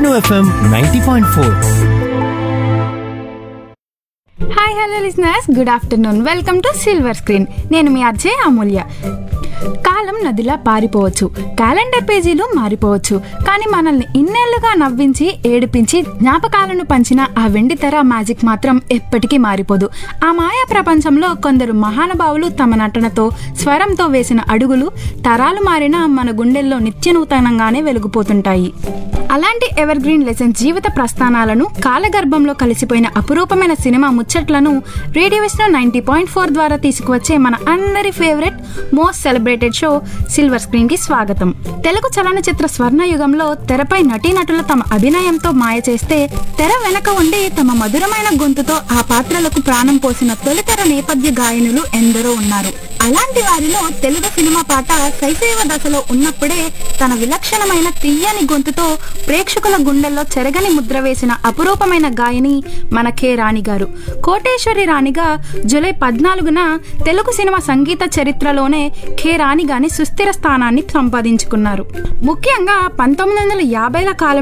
Vishnu FM ninety point four hi hello listeners good afternoon welcome to silver screen నేను మీ అజయ్ అమూల్య కాలం నదిలా పారిపోవచ్చు calendar పేజీలు మారిపోవచ్చు కానీ మనల్ని ఇన్నేళ్లుగా నవ్వించి ఏడిపించి జ్ఞాపకాలను పంచిన ఆ వెండి తెర మ్యాజిక్ మాత్రం ఎప్పటికీ మారిపోదు ఆ మాయా ప్రపంచంలో కొందరు మహానుభావులు తమ నటనతో స్వరంతో వేసిన అడుగులు తరాలు మారినా మన గుండెల్లో నిత్య నూతనంగానే వెలుగుపోతుంటాయి అలాంటి ఎవర్ గ్రీన్ లెసన్స్ జీవిత ప్రస్థానాలను కాలగర్భంలో కలిసిపోయిన అపురూపమైన సినిమా ముచ్చట్లను radio Vishnu ninety point four ద్వారా తీసుకువచ్చే మన అందరి favourite most celebrated show silver screen కి స్వాగతం తెలుగు చలనచిత్ర స్వర్ణయుగంలో తెరపై నటీనటులు తమ అభినయంతో మాయ చేస్తే తెర వెనక ఉండి తమ మధురమైన గొంతుతో ఆ పాత్రలకు ప్రాణం పోసిన తొలితెర నేపథ్య గాయనులు ఎందరో ఉన్నారు అలాంటి వారిలో తెలుగు సినిమా పాట శైశవ దశలో ఉన్నప్పుడే తన విలక్షణమైన తీయని గొంతుతో ప్రేక్షకుల గుండెల్లో చెరగని ముద్ర వేసిన అపురూపమైన గాయని మన కె రాణి గారు కోటేశ్వరి రాణిగా జూలై పద్నాలుగున తెలుగు సినిమా సంగీత చరిత్రలోనే కె రాణి గాని సుస్థిర స్థానాన్ని సంపాదించుకున్నారు ముఖ్యంగా పంతొమ్మిది వందల యాభైల కాలం